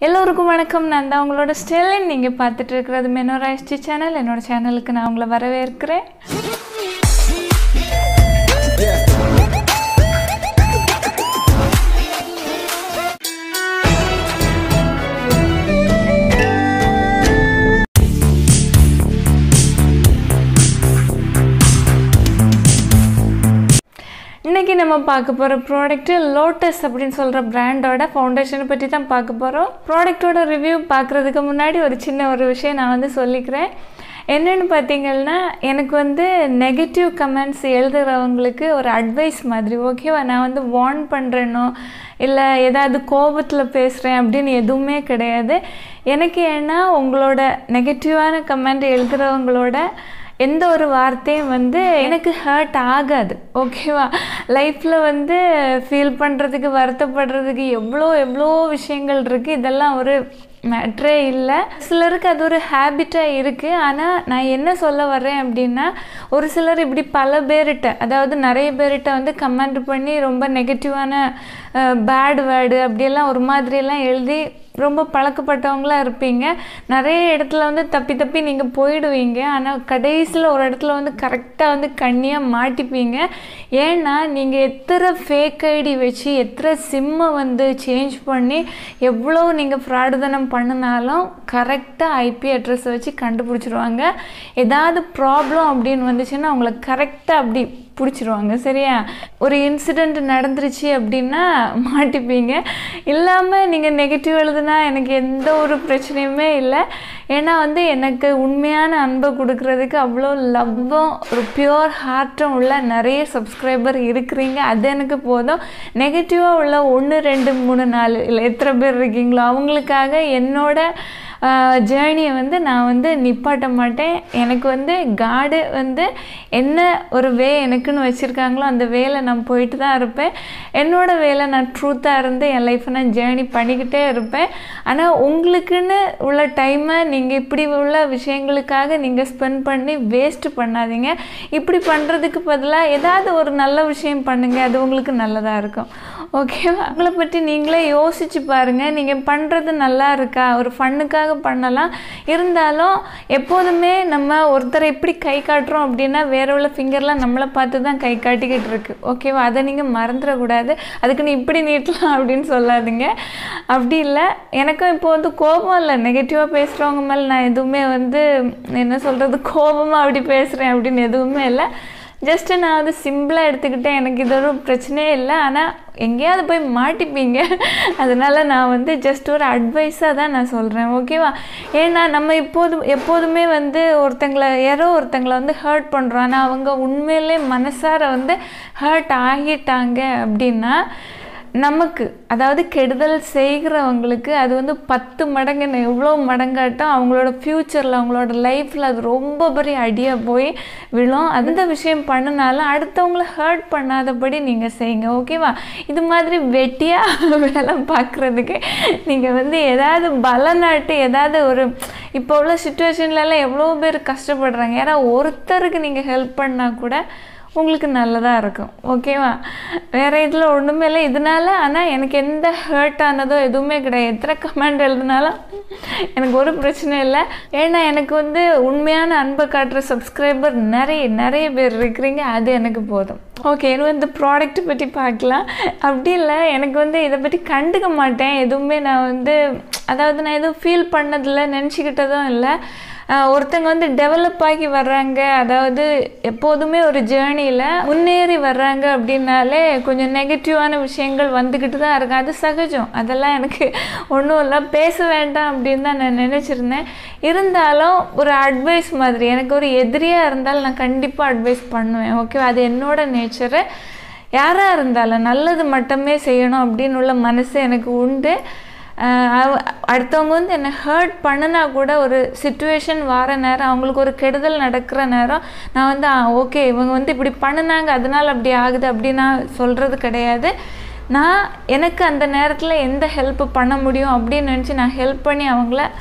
எல்லோருக்கும் வணக்கம் நான் தான் உங்களோட ஸ்டெலின் நீங்கள் பார்த்துட்டு இருக்கிறது மெனோரா எஸ்டி சேனல் என்னோட சேனலுக்கு நான் உங்களை வரவேற்கிறேன் இன்றைக்கி நம்ம பார்க்க போகிற ப்ராடக்ட்டு லோட்டஸ் அப்படின்னு சொல்கிற பிராண்டோட ஃபவுண்டேஷனை பற்றி தான் பார்க்க போகிறோம் ப்ராடக்ட்டோட ரிவ்யூ பார்க்குறதுக்கு முன்னாடி ஒரு சின்ன ஒரு விஷயம் நான் வந்து சொல்லிக்கிறேன் என்னென்னு பார்த்தீங்கன்னா எனக்கு வந்து நெகட்டிவ் கமெண்ட்ஸ் எழுதுகிறவங்களுக்கு ஒரு அட்வைஸ் மாதிரி ஓகேவா நான் வந்து வார்ன் பண்ணுறேனோ இல்லை ஏதாவது கோபத்தில் பேசுகிறேன் அப்படின்னு எதுவுமே கிடையாது எனக்கு ஏன்னா உங்களோட நெகட்டிவான கமெண்ட் எழுதுகிறவங்களோட எந்த ஒரு வார்த்தையும் வந்து எனக்கு ஹர்ட் ஆகாது ஓகேவா லைஃப்பில் வந்து ஃபீல் பண்ணுறதுக்கு வருத்தப்படுறதுக்கு எவ்வளோ எவ்வளோ விஷயங்கள் இருக்குது இதெல்லாம் ஒரு மேட்ரே இல்லை சிலருக்கு அது ஒரு ஹேபிட்டாக இருக்குது ஆனால் நான் என்ன சொல்ல வர்றேன் அப்படின்னா ஒரு சிலர் இப்படி பல பேர்கிட்ட அதாவது நிறைய பேர்கிட்ட வந்து கமெண்ட் பண்ணி ரொம்ப நெகட்டிவான பேட் வேர்டு அப்படியெல்லாம் ஒரு மாதிரியெல்லாம் எழுதி ரொம்ப பழக்கப்பட்டவங்களாக இருப்பீங்க நிறைய இடத்துல வந்து தப்பி தப்பி நீங்கள் போயிடுவீங்க ஆனால் கடைசியில் ஒரு இடத்துல வந்து கரெக்டாக வந்து கண்ணியாக மாட்டிப்பீங்க ஏன்னா நீங்கள் எத்தனை ஃபேக் ஐடி வச்சு எத்தனை சிம்மை வந்து சேஞ்ச் பண்ணி எவ்வளோ நீங்கள் ஃப்ராடுதனம் பண்ணினாலும் கரெக்டாக ஐபி அட்ரஸ் வச்சு கண்டுபிடிச்சிருவாங்க ஏதாவது ப்ராப்ளம் அப்படின்னு வந்துச்சுன்னா அவங்கள கரெக்டாக அப்படி பிடிச்சிருவாங்க சரியா ஒரு இன்சிடெண்ட் நடந்துருச்சு அப்படின்னா மாட்டிப்பீங்க இல்லாமல் நீங்கள் நெகட்டிவ் எழுதுனா எனக்கு எந்த ஒரு பிரச்சனையுமே இல்லை ஏன்னா வந்து எனக்கு உண்மையான அன்பை கொடுக்கறதுக்கு அவ்வளோ லவ்வும் ஒரு பியோர் ஹார்ட்டும் உள்ள நிறைய சப்ஸ்கிரைபர் இருக்கிறீங்க அது எனக்கு போதும் நெகட்டிவாக உள்ள ஒன்று ரெண்டு மூணு நாலு இல்லை எத்தனை பேர் இருக்கீங்களோ அவங்களுக்காக என்னோட ஜேர்னியை வந்து நான் வந்து நிப்பாட்ட மாட்டேன் எனக்கு வந்து காடு வந்து என்ன ஒரு வே எனக்குன்னு வச்சுருக்காங்களோ அந்த வேலை நான் போயிட்டு தான் இருப்பேன் என்னோடய வேலை நான் ட்ரூத்தாக இருந்து என் லைஃப்பை நான் ஜேர்னி பண்ணிக்கிட்டே இருப்பேன் ஆனால் உங்களுக்குன்னு உள்ள டைமை நீங்கள் இப்படி உள்ள விஷயங்களுக்காக நீங்கள் ஸ்பெண்ட் பண்ணி வேஸ்ட் பண்ணாதீங்க இப்படி பண்ணுறதுக்கு பதிலாக ஏதாவது ஒரு நல்ல விஷயம் பண்ணுங்கள் அது உங்களுக்கு நல்லதாக இருக்கும் ஓகேவா உங்களை பற்றி நீங்களே யோசிச்சு பாருங்கள் நீங்கள் பண்ணுறது நல்லா இருக்கா ஒரு ஃபண்ணுக்காக பண்ணலாம் இருந்தாலும் எப்போதுமே நம்ம ஒருத்தரை எப்படி கை காட்டுறோம் அப்படின்னா வேற உள்ள ஃபிங்கர்லாம் நம்மளை பார்த்து தான் கை காட்டிக்கிட்டு இருக்கு ஓகேவா அதை நீங்கள் மறந்துடக்கூடாது அதுக்கு நீ இப்படி நீட்டலாம் அப்படின்னு சொல்லாதீங்க அப்படி இல்லை எனக்கும் இப்போ வந்து கோபம் இல்லை நெகட்டிவாக பேசுகிறவங்க மேலே நான் எதுவுமே வந்து என்ன சொல்கிறது கோபமாக அப்படி பேசுகிறேன் அப்படின்னு எதுவுமே இல்லை ஜஸ்ட்டு நான் வந்து சிம்பிளாக எடுத்துக்கிட்டேன் எனக்கு இது ஒரு பிரச்சனையே இல்லை ஆனால் எங்கேயாவது போய் மாட்டிப்பீங்க அதனால் நான் வந்து ஜஸ்ட் ஒரு அட்வைஸாக தான் நான் சொல்கிறேன் ஓகேவா ஏன்னா நம்ம இப்போதும் எப்போதுமே வந்து ஒருத்தங்களை யாரோ ஒருத்தங்களை வந்து ஹர்ட் பண்ணுறோம் ஆனால் அவங்க உண்மையிலே மனசார வந்து ஹர்ட் ஆகிட்டாங்க அப்படின்னா நமக்கு அதாவது கெடுதல் செய்கிறவங்களுக்கு அது வந்து பத்து மடங்கு எவ்வளோ மடங்காட்டும் அவங்களோட ஃப்யூச்சரில் அவங்களோட லைஃப்பில் அது ரொம்ப பெரிய அடியாக போய் விழும் அந்த விஷயம் பண்ணினாலும் அடுத்தவங்கள ஹர்ட் பண்ணாதபடி நீங்கள் செய்யுங்க ஓகேவா இது மாதிரி வெட்டியாக வேலை பார்க்குறதுக்கு நீங்கள் வந்து ஏதாவது பலநாட்டு ஏதாவது ஒரு இப்போ உள்ள சுச்சுவேஷன்லலாம் எவ்வளோ பேர் கஷ்டப்படுறாங்க யாரா ஒருத்தருக்கு நீங்கள் ஹெல்ப் பண்ணால் கூட உங்களுக்கு நல்லதாக இருக்கும் ஓகேவா வேறு இதில் ஒன்றுமே இல்லை இதனால ஆனால் எனக்கு எந்த ஹர்ட் ஆனதோ எதுவுமே கிடையாது எத்தனை கமெண்ட் எழுதினாலும் எனக்கு ஒரு பிரச்சனை இல்லை ஏன்னா எனக்கு வந்து உண்மையான அன்பை காட்டுற சப்ஸ்கிரைபர் நிறைய நிறைய பேர் இருக்கிறீங்க அது எனக்கு போதும் ஓகே இன்னும் இந்த ப்ராடக்ட் பற்றி பார்க்கலாம் அப்படி இல்லை எனக்கு வந்து இதை பற்றி கண்டுக்க மாட்டேன் எதுவுமே நான் வந்து அதாவது நான் எதுவும் ஃபீல் பண்ணதில்லை நினச்சிக்கிட்டதும் இல்லை ஒருத்தங்க வந்து டெவலப் ஆகி வர்றாங்க அதாவது எப்போதுமே ஒரு ஜேர்னியில் முன்னேறி வர்றாங்க அப்படின்னாலே கொஞ்சம் நெகட்டிவான விஷயங்கள் வந்துக்கிட்டு தான் இருக்கு அது சகஜம் அதெல்லாம் எனக்கு ஒன்றும் இல்லை பேச வேண்டாம் அப்படின்னு தான் நான் நினச்சிருந்தேன் இருந்தாலும் ஒரு அட்வைஸ் மாதிரி எனக்கு ஒரு எதிரியாக இருந்தாலும் நான் கண்டிப்பாக அட்வைஸ் பண்ணுவேன் ஓகே அது என்னோட நேச்சரு யாராக இருந்தாலும் நல்லது மட்டுமே செய்யணும் அப்படின்னு உள்ள மனசு எனக்கு உண்டு அடுத்தவங்க வந்து என்னை ஹர்ட் பண்ணினா கூட ஒரு சுச்சுவேஷன் வர நேரம் அவங்களுக்கு ஒரு கெடுதல் நடக்கிற நேரம் நான் வந்து ஓகே இவங்க வந்து இப்படி பண்ணினாங்க அதனால் அப்படி ஆகுது அப்படின்னு நான் சொல்கிறது கிடையாது நான் எனக்கு அந்த நேரத்தில் எந்த ஹெல்ப் பண்ண முடியும் அப்படின்னு நினச்சி நான் ஹெல்ப் பண்ணி அவங்கள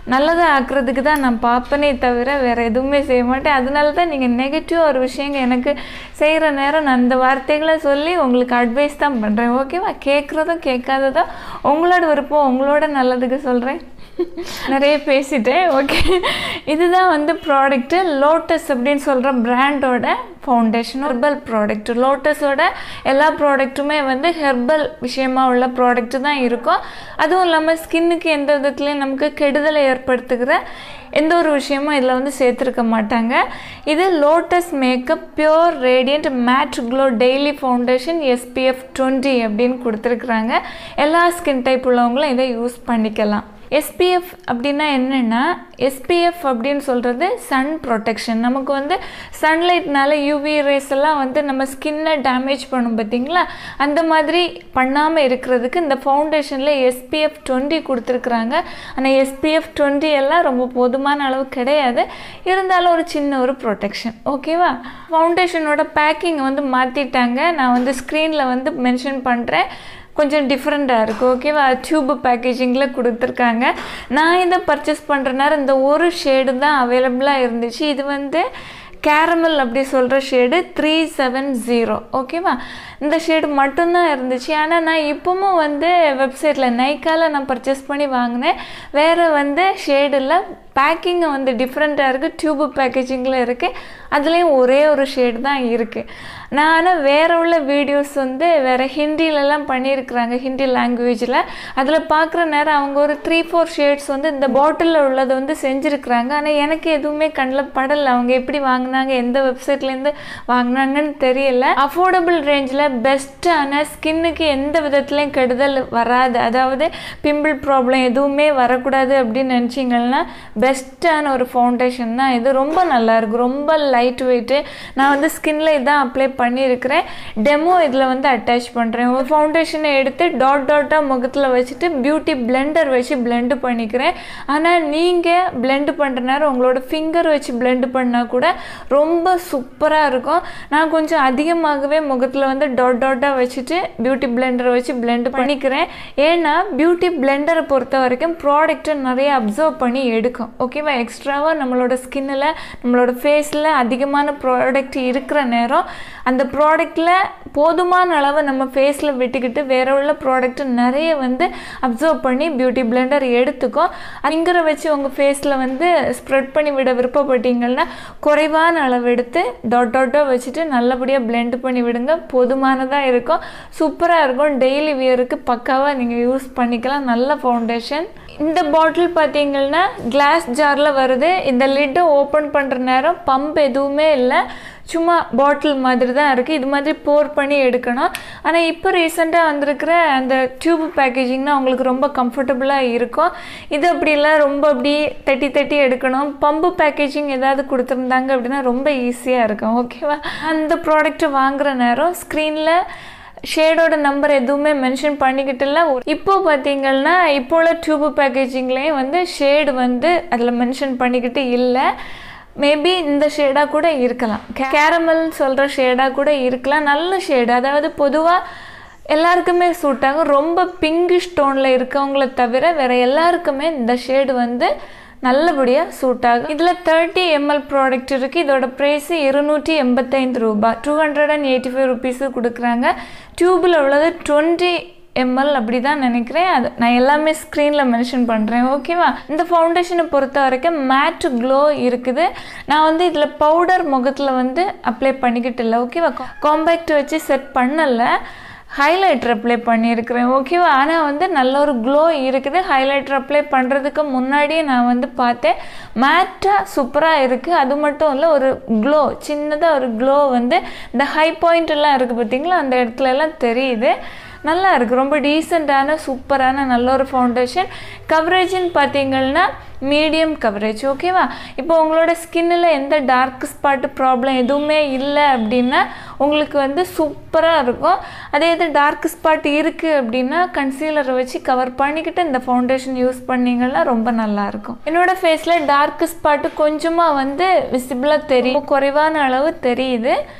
நல்லதாக ஆக்குறதுக்கு தான் நான் பார்ப்பனே தவிர வேறு எதுவுமே செய்ய மாட்டேன் அதனால தான் நீங்கள் நெகட்டிவ் ஒரு விஷயங்க எனக்கு செய்கிற நேரம் நான் அந்த வார்த்தைகளை சொல்லி உங்களுக்கு அட்வைஸ் தான் பண்ணுறேன் ஓகேவா கேட்குறதும் கேட்காததும் உங்களோட விருப்பம் உங்களோட நல்லதுக்கு சொல்கிறேன் நிறைய பேசிட்டேன் ஓகே இதுதான் வந்து ப்ராடக்ட்டு லோட்டஸ் அப்படின்னு சொல்கிற பிராண்டோட ஃபவுண்டேஷன் ஹெர்பல் ப்ராடக்ட் லோட்டஸோட எல்லா ப்ராடக்ட்டுமே வந்து ஹெர்பல் விஷயமா உள்ள ப்ராடக்ட் தான் இருக்கும் அதுவும் இல்லாமல் ஸ்கின்னுக்கு எந்த விதத்துலையும் நமக்கு கெடுதலை ஏற்படுத்துகிற எந்த ஒரு விஷயமும் இதில் வந்து சேர்த்துருக்க மாட்டாங்க இது lotus makeup pure radiant matte glow daily foundation SPF twenty அப்படின்னு கொடுத்துருக்குறாங்க எல்லா ஸ்கின் டைப் உள்ளவங்களும் இதை யூஸ் பண்ணிக்கலாம் எஸ்பிஎஃப் அப்படின்னா என்னென்னா எஸ்பிஎஃப் அப்படின்னு சொல்கிறது சன் ப்ரொடெக்ஷன் நமக்கு வந்து சன்லைட்னால யூவி ரேஸ் எல்லாம் வந்து நம்ம ஸ்கின்னை டேமேஜ் பண்ணும் பார்த்தீங்களா அந்த மாதிரி பண்ணாமல் இருக்கிறதுக்கு இந்த ஃபவுண்டேஷனில் எஸ்பிஎஃப் டுவெண்ட்டி கொடுத்துருக்குறாங்க ஆனால் எஸ்பிஎஃப் டுவெண்ட்டி எல்லாம் ரொம்ப போதுமான அளவு கிடையாது இருந்தாலும் ஒரு சின்ன ஒரு ப்ரொடெக்ஷன் ஓகேவா ஃபவுண்டேஷனோட பேக்கிங் வந்து மாற்றிட்டாங்க நான் வந்து ஸ்க்ரீனில் வந்து மென்ஷன் பண்ணுறேன் கொஞ்சம் டிஃப்ரெண்ட்டாக இருக்குது ஓகேவா டியூப் பேக்கேஜிங்கில் கொடுத்துருக்காங்க நான் இதை பர்ச்சேஸ் பண்ணுற நேரம் இந்த ஒரு ஷேடு தான் அவைலபிளாக இருந்துச்சு இது வந்து கேரமல் அப்படி சொல்கிற ஷேடு த்ரீ செவன் ஜீரோ ஓகேவா இந்த ஷேடு மட்டும்தான் இருந்துச்சு ஆனால் நான் இப்போவும் வந்து வெப்சைட்டில் நைக்காவில் நான் பர்ச்சேஸ் பண்ணி வாங்கினேன் வேறு வந்து ஷேடில் பேக்கிங்கை வந்து டிஃப்ரெண்ட்டாக இருக்குது டியூப் பேக்கேஜிங்கில் இருக்குது அதுலேயும் ஒரே ஒரு ஷேடு தான் இருக்குது நான் ஆனால் வேறு உள்ள வீடியோஸ் வந்து வேறு ஹிந்திலலாம் பண்ணியிருக்கிறாங்க ஹிந்தி லாங்குவேஜில் அதில் பார்க்குற நேரம் அவங்க ஒரு த்ரீ ஃபோர் ஷேட்ஸ் வந்து இந்த பாட்டிலில் உள்ளதை வந்து செஞ்சுருக்குறாங்க ஆனால் எனக்கு எதுவுமே கண்ணில் படலை அவங்க எப்படி வாங்கினாங்க எந்த வெப்சைட்லேருந்து வாங்கினாங்கன்னு தெரியல அஃபோர்டபுள் ரேஞ்சில் பெஸ்ட்டான ஸ்கின்னுக்கு எந்த விதத்துலையும் கெடுதல் வராது அதாவது பிம்பிள் ப்ராப்ளம் எதுவுமே வரக்கூடாது அப்படின்னு நினச்சிங்கன்னா பெஸ்ட்டான ஒரு ஃபவுண்டேஷன் தான் இது ரொம்ப நல்லாயிருக்கும் ரொம்ப லைட் வெயிட்டு நான் வந்து ஸ்கின்ல இதான் அப்ளை பண்ணியிருக்கிறேன் டெமோ இதில் வந்து அட்டாச் பண்ணுறேன் ஒரு ஃபவுண்டேஷனை எடுத்து டாட் டாட்டாக முகத்தில் வச்சுட்டு பியூட்டி பிளெண்டர் வச்சு பிளெண்டு பண்ணிக்கிறேன் ஆனால் நீங்கள் பிளெண்டு பண்ணுற நேரம் உங்களோட ஃபிங்கர் வச்சு பிளெண்டு பண்ணால் கூட ரொம்ப சூப்பராக இருக்கும் நான் கொஞ்சம் அதிகமாகவே முகத்தில் வந்து டாட் டாட்டாக வச்சுட்டு பியூட்டி பிளெண்டரை வச்சு பிளெண்டு பண்ணிக்கிறேன் ஏன்னா பியூட்டி பிளெண்டரை பொறுத்த வரைக்கும் ப்ராடக்ட்டை நிறைய அப்சர்வ் பண்ணி எடுக்கும் ஓகேவா எக்ஸ்ட்ராவாக நம்மளோட ஸ்கின்னில் நம்மளோட ஃபேஸில் அதிகமான ப்ராடக்ட் இருக்கிற நேரம் அந்த ப்ராடக்டில் போதுமான அளவு நம்ம ஃபேஸில் விட்டுக்கிட்டு வேற உள்ள ப்ராடக்ட் நிறைய வந்து அப்சர்வ் பண்ணி பியூட்டி பிளெண்டர் எடுத்துக்கும் அங்கிற வச்சு உங்கள் ஃபேஸில் வந்து ஸ்ப்ரெட் பண்ணி விட விருப்பப்பட்டீங்கன்னா குறைவான அளவு எடுத்து டாட் டாட்டாக வச்சுட்டு நல்லபடியாக பிளெண்ட் பண்ணி விடுங்க போதுமானதாக இருக்கும் சூப்பராக இருக்கும் டெய்லி வியருக்கு பக்காவாக நீங்கள் யூஸ் பண்ணிக்கலாம் நல்ல ஃபவுண்டேஷன் இந்த பாட்டில் பார்த்தீங்கன்னா கிளாஸ் ஜாரில் வருது இந்த லிட்டை ஓப்பன் பண்ணுற நேரம் பம்ப் எதுவுமே இல்லை சும்மா பாட்டில் மாதிரி தான் இருக்குது இது மாதிரி போர் பண்ணி எடுக்கணும் ஆனால் இப்போ ரீசெண்டாக வந்திருக்கிற அந்த டியூப் பேக்கேஜிங்னா உங்களுக்கு ரொம்ப கம்ஃபர்டபுளாக இருக்கும் இது அப்படி இல்லை ரொம்ப அப்படி தட்டி தட்டி எடுக்கணும் பம்பு பேக்கேஜிங் ஏதாவது கொடுத்துருந்தாங்க அப்படின்னா ரொம்ப ஈஸியாக இருக்கும் ஓகேவா அந்த ப்ராடக்ட்டை வாங்குகிற நேரம் ஸ்க்ரீனில் ஷேடோட நம்பர் எதுவுமே மென்ஷன் பண்ணிக்கிட்டு இல்லை இப்போ பார்த்தீங்கன்னா இப்போ உள்ள டியூப் பேக்கேஜிங்லேயும் வந்து ஷேடு வந்து அதில் மென்ஷன் பண்ணிக்கிட்டு இல்லை மேபி இந்த ஷேடாக கூட இருக்கலாம் கேரமல் சொல்கிற ஷேடாக கூட இருக்கலாம் நல்ல ஷேடு அதாவது பொதுவாக எல்லாருக்குமே சூட் ஆகும் ரொம்ப பிங்கிஷ் டோனில் இருக்கவங்கள தவிர வேறு எல்லாருக்குமே இந்த ஷேடு வந்து நல்லபடியாக சூட் ஆகும் இதில் தேர்ட்டி எம்எல் ப்ராடக்ட் இருக்குது இதோட ப்ரைஸு இருநூற்றி எண்பத்தைந்து ரூபாய் two hundred and eighty five rupees கொடுக்குறாங்க டியூபில் உள்ளது டுவெண்ட்டி எம்எல் அப்படி தான் நினைக்கிறேன் அது நான் எல்லாமே ஸ்க்ரீனில் மென்ஷன் பண்ணுறேன் ஓகேவா இந்த ஃபவுண்டேஷனை பொறுத்த வரைக்கும் மேட் க்ளோ இருக்குது நான் வந்து இதில் பவுடர் முகத்தில் வந்து அப்ளை பண்ணிக்கிட்டு இல்லை ஓகேவா காம்பேக்ட் வச்சு செட் பண்ணலை ஹைலைட்டர் அப்ளை பண்ணியிருக்கிறேன் ஓகேவா ஆனால் வந்து நல்ல ஒரு க்ளோ இருக்குது ஹைலைட்டர் அப்ளை பண்ணுறதுக்கு முன்னாடியே நான் வந்து பார்த்தேன் மேட்டாக சூப்பராக இருக்குது அது மட்டும் இல்லை ஒரு க்ளோ சின்னதாக ஒரு க்ளோ வந்து இந்த ஹை பாயிண்ட் எல்லாம் இருக்குது பார்த்தீங்களா அந்த இடத்துல எல்லாம் தெரியுது நல்லா இருக்குது ரொம்ப டீசெண்டான சூப்பரான நல்ல ஒரு ஃபவுண்டேஷன் கவரேஜ்னு பார்த்தீங்கன்னா மீடியம் கவரேஜ் ஓகேவா இப்போ உங்களோட ஸ்கின்னில் எந்த டார்க் ஸ்பாட் ப்ராப்ளம் எதுவுமே இல்லை அப்படின்னா உங்களுக்கு வந்து சூப்பராக இருக்கும் அதே இது டார்க் ஸ்பாட் இருக்குது அப்படின்னா கன்சீலரை வச்சு கவர் பண்ணிக்கிட்டு இந்த ஃபவுண்டேஷன் யூஸ் பண்ணிங்கன்னா ரொம்ப நல்லாயிருக்கும் என்னோடய ஃபேஸில் டார்க் ஸ்பாட்டு கொஞ்சமாக வந்து விசிபிளாக தெரியும் குறைவான அளவு தெரியுது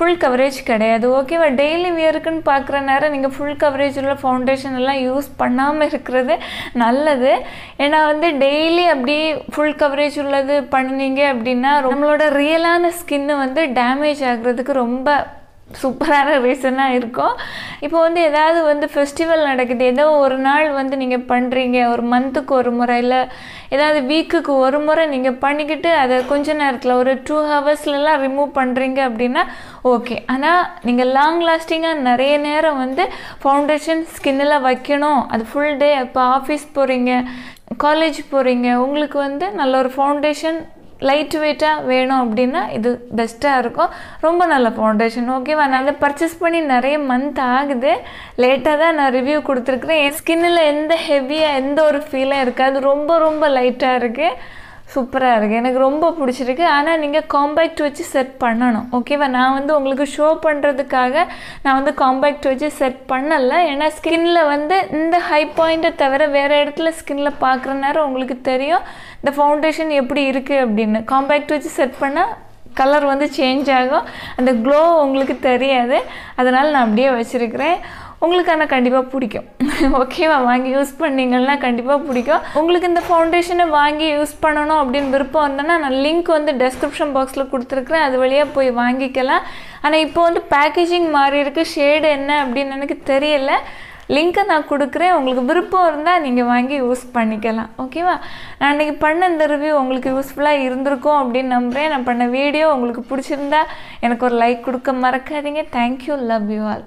ஃபுல் கவரேஜ் கிடையாது ஓகேவா டெய்லி வியருக்குன்னு பார்க்குற நேரம் நீங்கள் ஃபுல் கவரேஜ் உள்ள ஃபவுண்டேஷன் எல்லாம் யூஸ் பண்ணாமல் இருக்கிறது நல்லது ஏன்னா வந்து டெய்லி அப்படி ஃபுல் கவரேஜ் உள்ளது பண்ணினீங்க அப்படின்னா நம்மளோட ரியலான ஸ்கின்னு வந்து டேமேஜ் ஆகுறதுக்கு ரொம்ப சூப்பரான ரீசனாக இருக்கும் இப்போ வந்து ஏதாவது வந்து ஃபெஸ்டிவல் நடக்குது ஏதோ ஒரு நாள் வந்து நீங்கள் பண்ணுறீங்க ஒரு மந்த்துக்கு ஒரு முறை இல்லை ஏதாவது வீக்குக்கு ஒரு முறை நீங்கள் பண்ணிக்கிட்டு அதை கொஞ்ச நேரத்தில் ஒரு டூ ஹவர்ஸ்லலாம் ரிமூவ் பண்ணுறீங்க அப்படின்னா ஓகே ஆனால் நீங்கள் லாங் லாஸ்டிங்காக நிறைய நேரம் வந்து ஃபவுண்டேஷன் ஸ்கின்னில் வைக்கணும் அது ஃபுல் டே இப்போ ஆஃபீஸ் போகிறீங்க காலேஜ் போகிறீங்க உங்களுக்கு வந்து நல்ல ஒரு ஃபவுண்டேஷன் லைட் வெயிட்டாக வேணும் அப்படின்னா இது பெஸ்ட்டாக இருக்கும் ரொம்ப நல்ல ஃபவுண்டேஷன் ஓகேவா நான் அதை பர்ச்சேஸ் பண்ணி நிறைய மந்த் ஆகுது லேட்டாக தான் நான் ரிவ்யூ கொடுத்துருக்குறேன் என் ஸ்கின்னில் எந்த ஹெவியாக எந்த ஒரு ஃபீலும் இருக்காது ரொம்ப ரொம்ப லைட்டாக இருக்குது சூப்பராக இருக்குது எனக்கு ரொம்ப பிடிச்சிருக்கு ஆனால் நீங்கள் காம்பேக்ட் வச்சு செட் பண்ணணும் ஓகேவா நான் வந்து உங்களுக்கு ஷோ பண்ணுறதுக்காக நான் வந்து காம்பேக்ட் வச்சு செட் பண்ணலை ஏன்னா ஸ்கின்ல வந்து இந்த ஹை பாயிண்ட்டை தவிர வேறு இடத்துல ஸ்கின்ல பார்க்குற நேரம் உங்களுக்கு தெரியும் இந்த ஃபவுண்டேஷன் எப்படி இருக்குது அப்படின்னு காம்பேக்ட் வச்சு செட் பண்ணால் கலர் வந்து சேஞ்ச் ஆகும் அந்த க்ளோ உங்களுக்கு தெரியாது அதனால் நான் அப்படியே வச்சுருக்கிறேன் உங்களுக்கு ஆனால் கண்டிப்பாக பிடிக்கும் ஓகேவா வாங்கி யூஸ் பண்ணிங்கன்னா கண்டிப்பாக பிடிக்கும் உங்களுக்கு இந்த ஃபவுண்டேஷனை வாங்கி யூஸ் பண்ணணும் அப்படின்னு விருப்பம் இருந்தேன்னா நான் லிங்க் வந்து டெஸ்கிரிப்ஷன் பாக்ஸில் கொடுத்துருக்குறேன் அது வழியாக போய் வாங்கிக்கலாம் ஆனால் இப்போ வந்து பேக்கேஜிங் மாறி இருக்குது ஷேடு என்ன அப்படின்னு எனக்கு தெரியல லிங்க்கை நான் கொடுக்குறேன் உங்களுக்கு விருப்பம் இருந்தால் நீங்கள் வாங்கி யூஸ் பண்ணிக்கலாம் ஓகேவா நான் இன்றைக்கி பண்ண இந்த ரிவ்யூ உங்களுக்கு யூஸ்ஃபுல்லாக இருந்திருக்கும் அப்படின்னு நம்புகிறேன் நான் பண்ண வீடியோ உங்களுக்கு பிடிச்சிருந்தா எனக்கு ஒரு லைக் கொடுக்க மறக்காதீங்க தேங்க்யூ லவ் யூ ஆல்